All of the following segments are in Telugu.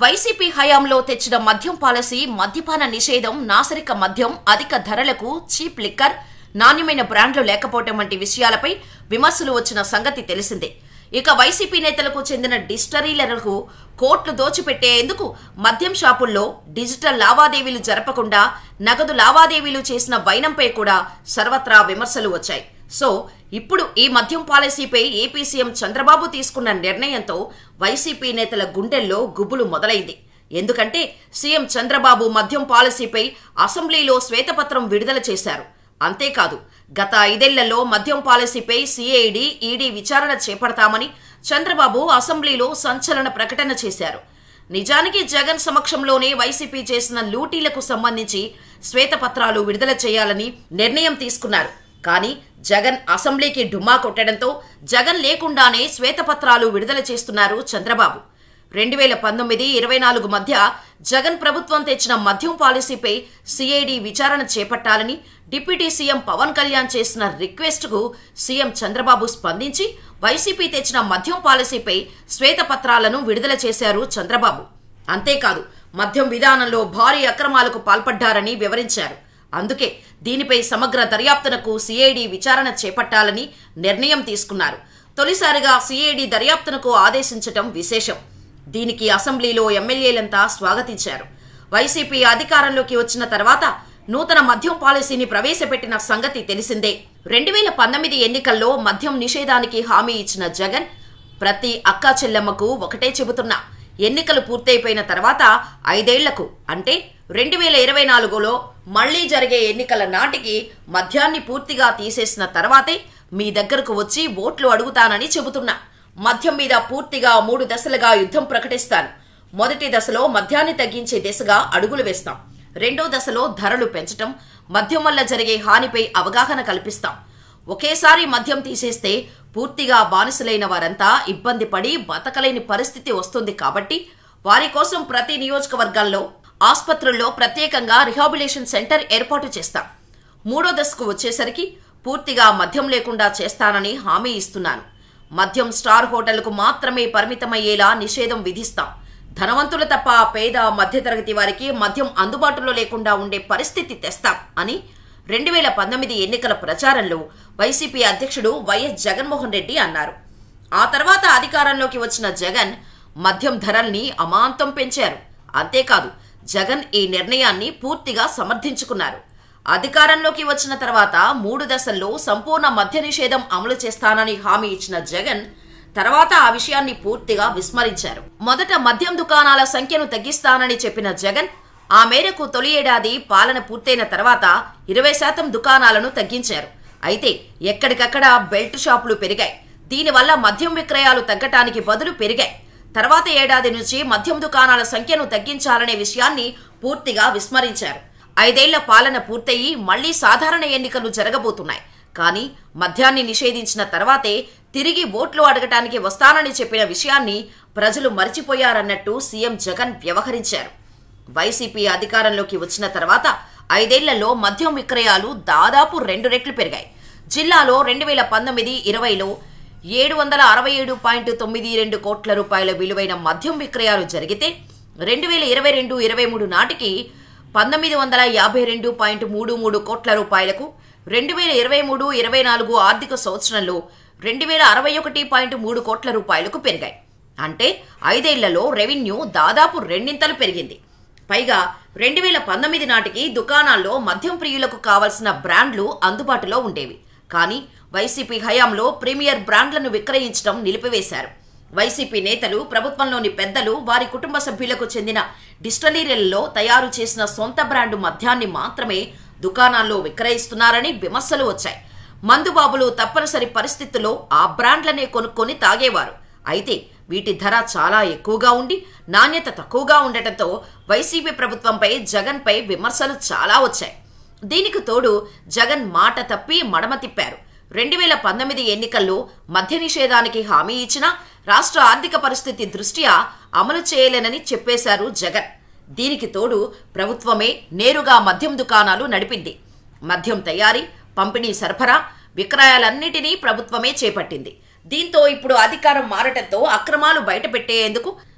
వైసీపీ హయాంలో తెచ్చిన మద్యం పాలసీ మద్యపాన నిషేధం నాసరిక మద్యం అధిక ధరలకు చీప్ లిక్కర్ నాణ్యమైన బ్రాండ్లు లేకపోవటం వంటి విషయాలపై విమర్శలు వచ్చిన సంగతి తెలిసిందే ఇక వైసీపీ నేతలకు చెందిన డిస్టరీలకు కోట్లు దోచిపెట్టేందుకు మద్యం షాపుల్లో డిజిటల్ లావాదేవీలు జరపకుండా నగదు లావాదేవీలు చేసిన వైనంపై కూడా సర్వత్రా విమర్శలు వచ్చాయి సో ఇప్పుడు ఈ మద్యం పాలసీపై ఏపీ సీఎం చంద్రబాబు తీసుకున్న నిర్ణయంతో వైసీపీ నేతల గుండెల్లో గుబులు మొదలైంది ఎందుకంటే సీఎం చంద్రబాబు మద్యం పాలసీపై అసెంబ్లీలో శ్వేతపత్రం విడుదల చేశారు అంతేకాదు గత ఐదేళ్లలో మద్యం పాలసీపై సిఐడి ఈడీ విచారణ చేపడతామని చంద్రబాబు అసెంబ్లీలో సంచలన ప్రకటన చేశారు నిజానికి జగన్ సమక్షంలోనే వైసీపీ చేసిన లూటీలకు సంబంధించి శ్వేతపత్రాలు విడుదల చేయాలని నిర్ణయం తీసుకున్నారు కానీ జగన్ అసెంబ్లీకి డుమ్మా కొట్టడంతో జగన్ లేకుండానే శ్వేతపత్రాలు విడుదల చేస్తున్నారు చంద్రబాబు రెండు వేల పంతొమ్మిది ఇరవై నాలుగు మధ్య జగన్ ప్రభుత్వం తెచ్చిన మద్యం పాలసీపై సిఐడి విచారణ చేపట్టాలని డిప్యూటీ సీఎం పవన్ కళ్యాణ్ చేసిన రిక్వెస్ట్కు సీఎం చంద్రబాబు స్పందించి వైసీపీ తెచ్చిన మద్యం పాలసీపై శ్వేతపత్రాలను విడుదల చేశారు చంద్రబాబు అంతేకాదు మద్యం విధానంలో భారీ అక్రమాలకు పాల్పడ్డారని వివరించారు అందుకే దీనిపై సమగ్ర దర్యాప్తునకు సిఐడి విచారణ చేపట్టాలని నిర్ణయం తీసుకున్నారు తొలిసారిగా సిఐడి దర్యాప్తునకు ఆదేశించటం విశేషం దీనికి అసెంబ్లీలో ఎమ్మెల్యేలంతా స్వాగతించారు వైసీపీ అధికారంలోకి వచ్చిన తర్వాత నూతన మద్యం పాలసీని ప్రవేశపెట్టిన సంగతి తెలిసిందే రెండు వేల పంతొమ్మిది ఎన్నికల్లో మద్యం నిషేధానికి హామీ ఇచ్చిన జగన్ ప్రతి అక్కా చెల్లెమ్మకు ఒకటే చెబుతున్నా ఎన్నికలు పూర్తయిపోయిన తర్వాత ఐదేళ్లకు అంటే రెండు వేల ఇరవై నాలుగులో మళ్లీ జరిగే ఎన్నికల నాటికి మద్యాన్ని పూర్తిగా తీసేసిన తర్వాతే మీ దగ్గరకు వచ్చి ఓట్లు అడుగుతానని చెబుతున్నా మద్యం మీద పూర్తిగా మూడు దశలుగా యుద్ధం ప్రకటిస్తాను మొదటి దశలో మద్యాన్ని తగ్గించే దిశగా అడుగులు వేస్తాం రెండో దశలో ధరలు పెంచటం మద్యం వల్ల జరిగే హానిపై అవగాహన కల్పిస్తాం ఒకేసారి మద్యం తీసేస్తే పూర్తిగా బానిసలైన వారంతా ఇబ్బంది పడి బతకలేని పరిస్థితి వస్తుంది కాబట్టి వారి కోసం ప్రతి నియోజకవర్గాల్లో ఆసుపత్రుల్లో ప్రత్యేకంగా రిహాబిలేషన్ సెంటర్ ఏర్పాటు చేస్తాం మూడో దశకు వచ్చేసరికి పూర్తిగా మద్యం లేకుండా చేస్తానని హామీ ఇస్తున్నాను మద్యం స్టార్ హోటళ్లకు మాత్రమే పరిమితమయ్యేలా నిషేధం విధిస్తాం ధనవంతులు తప్ప పేద మధ్యతరగతి వారికి మద్యం అందుబాటులో లేకుండా ఉండే పరిస్థితి తెస్తాం అని రెండు వేల పంతొమ్మిది ఎన్నికల ప్రచారంలో వైసీపీ అధ్యక్షుడు వైఎస్ జగన్మోహన్ రెడ్డి అన్నారు ఆ తర్వాత అధికారంలోకి వచ్చిన జగన్ మద్యం ధరల్ని అమాంతం పెంచారు అంతేకాదు జగన్ ఈ నిర్ణయాన్ని పూర్తిగా సమర్థించుకున్నారు అధికారంలోకి వచ్చిన తర్వాత మూడు దశల్లో సంపూర్ణ మద్య నిషేధం అమలు చేస్తానని హామీ ఇచ్చిన జగన్ తర్వాత ఆ విషయాన్ని పూర్తిగా విస్మరించారు మొదట మద్యం దుకాణాల సంఖ్యను తగ్గిస్తానని చెప్పిన జగన్ ఆ మేరకు తొలి ఏడాది పాలన పూర్తయిన తర్వాత ఇరవై శాతం దుకాణాలను తగ్గించారు అయితే ఎక్కడికక్కడ బెల్ట్ షాపులు పెరిగాయి దీనివల్ల మద్యం విక్రయాలు తగ్గటానికి బదులు పెరిగాయి తర్వాత ఏడాది నుంచి మద్యం దుకాణాల సంఖ్యను తగ్గించాలనే విషయాన్ని పూర్తిగా విస్మరించారు ఐదేళ్ల పాలన పూర్తయి మళ్లీ సాధారణ ఎన్నికలు జరగబోతున్నాయి కానీ మద్యాన్ని నిషేధించిన తర్వాతే తిరిగి ఓట్లు అడగటానికి వస్తానని చెప్పిన విషయాన్ని ప్రజలు మర్చిపోయారన్నట్టు సీఎం జగన్ వ్యవహరించారు వైసీపీ అధికారంలోకి వచ్చిన తర్వాత ఐదేళ్లలో మద్యం విక్రయాలు దాదాపు రెండు రెట్లు పెరిగాయి జిల్లాలో రెండు వేల పంతొమ్మిది ఇరవైలో ఏడు వందల అరవై ఏడు పాయింట్ తొమ్మిది రెండు కోట్ల రూపాయల విలువైన మద్యం విక్రయాలు జరిగితే రెండు వేల ఇరవై రెండు ఇరవై మూడు నాటికి పంతొమ్మిది వందల యాభై రెండు పాయింట్ మూడు మూడు కోట్ల రూపాయలకు రెండు వేల ఇరవై మూడు ఇరవై నాలుగు ఆర్థిక సంవత్సరంలో రెండు వేల అరవై ఒకటి పాయింట్ మూడు కోట్ల రూపాయలకు పెరిగాయి అంటే ఐదేళ్లలో రెవెన్యూ దాదాపు రెండింతలు పెరిగింది పైగా రెండు వేల పంతొమ్మిది నాటికి దుకాణాల్లో మద్యం ప్రియులకు కావలసిన బ్రాండ్లు అందుబాటులో ఉండేవి కానీ వైసీపీ హయాంలో ప్రీమియర్ బ్రాండ్లను విక్రయించడం నిలిపివేశారు వైసీపీ నేతలు ప్రభుత్వంలోని పెద్దలు వారి కుటుంబ సభ్యులకు చెందిన డిస్టలీరీలలో తయారు చేసిన సొంత బ్రాండు మద్యాన్ని మాత్రమే దుకాణాల్లో విక్రయిస్తున్నారని విమర్శలు వచ్చాయి మందుబాబులు తప్పనిసరి పరిస్థితుల్లో ఆ బ్రాండ్లనే కొనుక్కొని తాగేవారు అయితే వీటి ధర చాలా ఎక్కువగా ఉండి నాణ్యత తక్కువగా ఉండటంతో వైసీపీ ప్రభుత్వంపై జగన్పై విమర్శలు చాలా వచ్చాయి దీనికి తోడు జగన్ మాట తప్పి మడమ తిప్పారు రెండు వేల పంతొమ్మిది ఎన్నికల్లో మద్య నిషేధానికి హామీ ఇచ్చినా రాష్ట్ర ఆర్థిక పరిస్థితి దృష్ట్యా అమలు చేయలేనని చెప్పేశారు జగన్ దీనికి తోడు ప్రభుత్వమే నేరుగా మద్యం దుకాణాలు నడిపింది మద్యం తయారీ పంపిణీ సరఫరా విక్రయాలన్నిటినీ ప్రభుత్వమే చేపట్టింది దీంతో ఇప్పుడు అధికారం మారటంతో అక్రమాలు బయటపెట్టేందుకు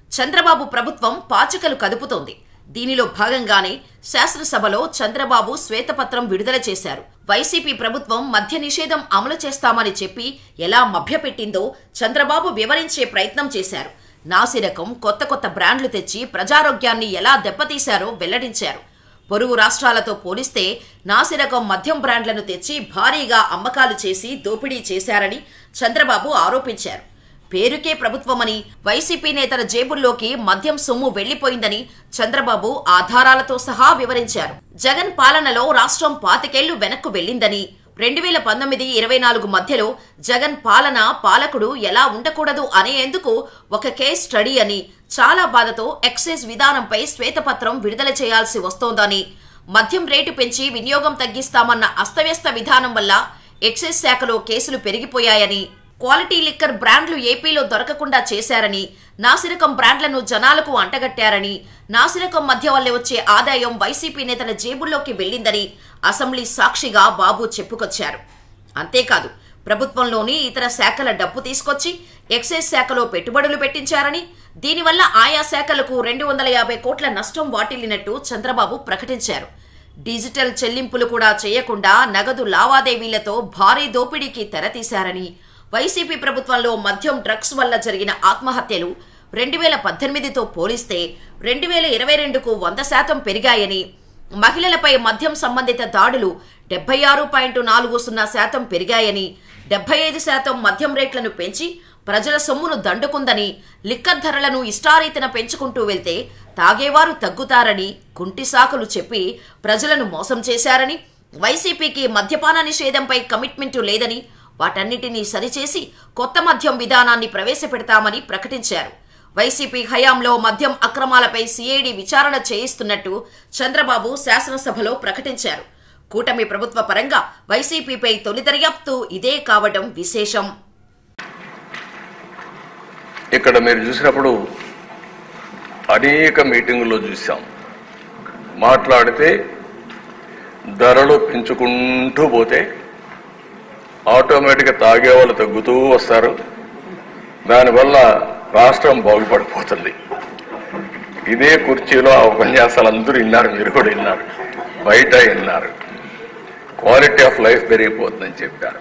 చంద్రబాబు ప్రభుత్వం పాచికలు కదుపుతోంది దీనిలో భాగంగానే శాసనసభలో చంద్రబాబు శ్వేతపత్రం విడుదల చేశారు వైసీపీ ప్రభుత్వం మద్య నిషేధం అమలు చేస్తామని చెప్పి ఎలా మభ్యపెట్టిందో చంద్రబాబు వివరించే ప్రయత్నం చేశారు నాసిరకం కొత్త కొత్త బ్రాండ్లు తెచ్చి ప్రజారోగ్యాన్ని ఎలా దెబ్బతీశారో వెల్లడించారు పొరుగు రాష్ట్రాలతో పోలిస్తే నాసిరకం మద్యం బ్రాండ్లను తెచ్చి భారీగా అమ్మకాలు చేసి దోపిడీ చేశారని చంద్రబాబు ఆరోపించారు పేరుకే ప్రభుత్వమని వైసీపీ నేతల జేబుల్లోకి మద్యం సొమ్ము వెళ్లిపోయిందని చంద్రబాబు ఆధారాలతో సహా వివరించారు జగన్ పాలనలో రాష్ట్రం పాతికేళ్లు వెనక్కు వెళ్లిందని రెండు వేల పంతొమ్మిది ఇరవై నాలుగు మధ్యలో జగన్ పాలన పాలకుడు ఎలా ఉండకూడదు అనేందుకు ఒక కేస్ స్టడీ అని చాలా బాధతో ఎక్సైజ్ విధానంపై శ్వేతపత్రం విడుదల చేయాల్సి వస్తోందని మద్యం రేటు పెంచి వినియోగం తగ్గిస్తామన్న అస్తవ్యస్త విధానం వల్ల ఎక్సైజ్ శాఖలో కేసులు పెరిగిపోయాయని క్వాలిటీ లిక్కర్ బ్రాండ్లు ఏపీలో దొరకకుండా చేశారని నాసిరకం బ్రాండ్లను జనాలకు అంటగట్టారని నాసిరకం మధ్య వల్లే వచ్చే ఆదాయం వైసీపీ నేతల జేబుల్లోకి వెళ్లిందని అసెంబ్లీ సాక్షిగా బాబు చెప్పుకొచ్చారు అంతేకాదు ప్రభుత్వంలోని ఇతర శాఖల డబ్బు తీసుకొచ్చి ఎక్సైజ్ శాఖలో పెట్టుబడులు పెట్టించారని దీనివల్ల ఆయా శాఖలకు రెండు వందల యాభై కోట్ల నష్టం వాటిల్లినట్టు చంద్రబాబు ప్రకటించారు డిజిటల్ చెల్లింపులు కూడా చేయకుండా నగదు లావాదేవీలతో భారీ దోపిడీకి తెరతీశారని వైసీపీ ప్రభుత్వంలో మద్యం డ్రగ్స్ వల్ల జరిగిన ఆత్మహత్యలు రెండు వేల పద్దెనిమిదితో పోలిస్తే రెండు వేల ఇరవై రెండుకు వంద శాతం పెరిగాయని మహిళలపై మద్యం సంబంధిత దాడులు డెబ్బై ఆరు పాయింట్ నాలుగు సున్నా శాతం పెరిగాయని డెబ్బై ఐదు శాతం మద్యం రేట్లను పెంచి ప్రజల సొమ్మును దండుకుందని లిక్కర్ ధరలను ఇష్టారీతన పెంచుకుంటూ వెళ్తే తాగేవారు తగ్గుతారని కుంటి సాకులు చెప్పి ప్రజలను మోసం చేశారని వైసీపీకి మద్యపాన నిషేధంపై కమిట్మెంటు లేదని వాటన్నిటినీ సరిచేసి కొత్త మద్యం విధానాన్ని ప్రవేశపెడతామని ప్రకటించారు వైసీపీ హయాంలో మద్యం అక్రమాలపై సిఐడి విచారణ చేయిస్తున్నట్టు చంద్రబాబు శాసనసభలో ప్రకటించారు కూటమి ప్రభుత్వ పరంగా వైసీపీపై తొలి దర్యాప్తు ఇదే కావడం విశేషం ఇక్కడ మీరు చూసినప్పుడు అనేక మీటింగుల్లో చూసాం మాట్లాడితే ధరలు పెంచుకుంటూ పోతే ఆటోమేటిక్గా తాగే వాళ్ళు తగ్గుతూ వస్తారు దానివల్ల రాష్ట్రం బాగుపడిపోతుంది ఇదే కుర్చీలో ఆ ఉపన్యాసాలు అందరూ విన్నారు మీరు కూడా విన్నారు బయట విన్నారు క్వాలిటీ ఆఫ్ లైఫ్ పెరిగిపోతుందని చెప్పారు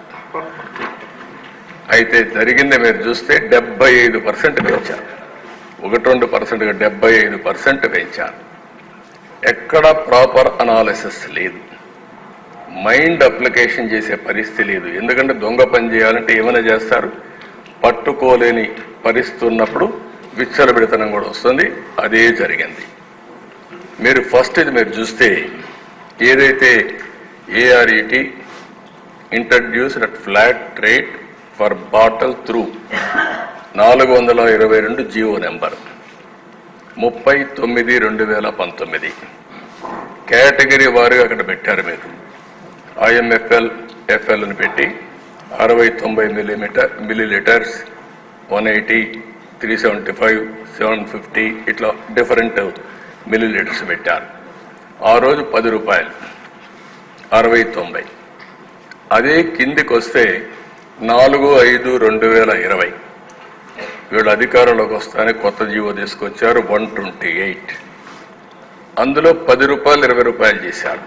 అయితే జరిగింది మీరు చూస్తే డెబ్బై ఐదు పర్సెంట్ పెంచారు ఒకటి రెండు పర్సెంట్గా డెబ్బై ఐదు పర్సెంట్ పెంచారు ఎక్కడ ప్రాపర్ అనాలిసిస్ లేదు మైండ్ అప్లికేషన్ చేసే పరిస్థితి లేదు ఎందుకంటే దొంగ పని చేయాలంటే ఏమైనా చేస్తారు పట్టుకోలేని పరిస్థితి ఉన్నప్పుడు విచ్చలబిడితనం కూడా వస్తుంది అదే జరిగింది మీరు ఫస్ట్ ఇది మీరు చూస్తే ఏదైతే ARET introduced at flat rate for bottle through నాలుగు వందల ఇరవై రెండు జియో నెంబర్ ముప్పై తొమ్మిది రెండు వేల పంతొమ్మిది కేటగిరీ వారుగా అక్కడ పెట్టారు మీరు ఐఎంఎఫ్ఎల్ ఎఫ్ఎల్ని పెట్టి అరవై తొంభై millimetre millilitres one eighty three seventy five seven fifty ఇట్లా డిఫరెంట్ మిల్లీ లీటర్స్ పెట్టారు ఆ రోజు పది రూపాయలు అరవై తొంభై అదే కిందికి వస్తే నాలుగు ఐదు రెండు వేల ఇరవై వీళ్ళు అధికారంలోకి వస్తానే కొత్త జీవో తీసుకొచ్చారు వన్ ట్వంటీ ఎయిట్ అందులో పది రూపాయలు ఇరవై రూపాయలు చేశారు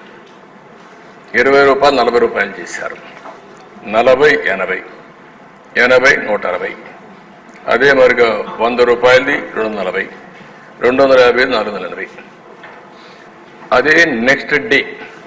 ఇరవై రూపాయలు నలభై రూపాయలు చేశారు నలభై ఎనభై ఎనభై నూట అరవై అదే మరిగా వంద రూపాయలది రెండు వందల నలభై రెండు వందల యాభై నాలుగు వందల ఎనభై అదే నెక్స్ట్ డే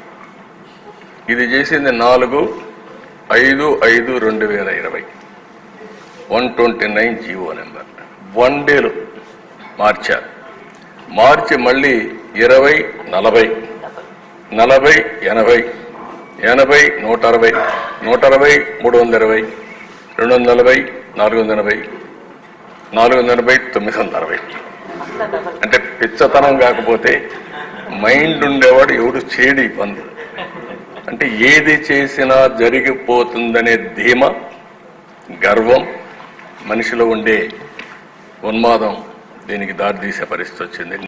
ఇది చేసింది నాలుగు ఐదు ఐదు రెండు వేల ఇరవై one twenty nine GO number one డేలో మార్చారు మార్చి మళ్ళీ ఇరవై నలభై నలభై ఎనభై ఎనభై నూట అరవై నూట అరవై మూడు వందల ఇరవై రెండు వందల నలభై నాలుగు వందల ఎనభై నాలుగు వందల ఎనభై తొమ్మిది వందల అరవై అంటే పిచ్చతనం కాకపోతే మైండ్ ఉండేవాడు ఎవడు చేయడు ఈ పనులు అంటే ఏది చేసినా జరిగిపోతుందనే ధీమ గర్వం మనిషిలో ఉండే ఉన్మాదం దీనికి దారితీసే పరిస్థితి వచ్చింది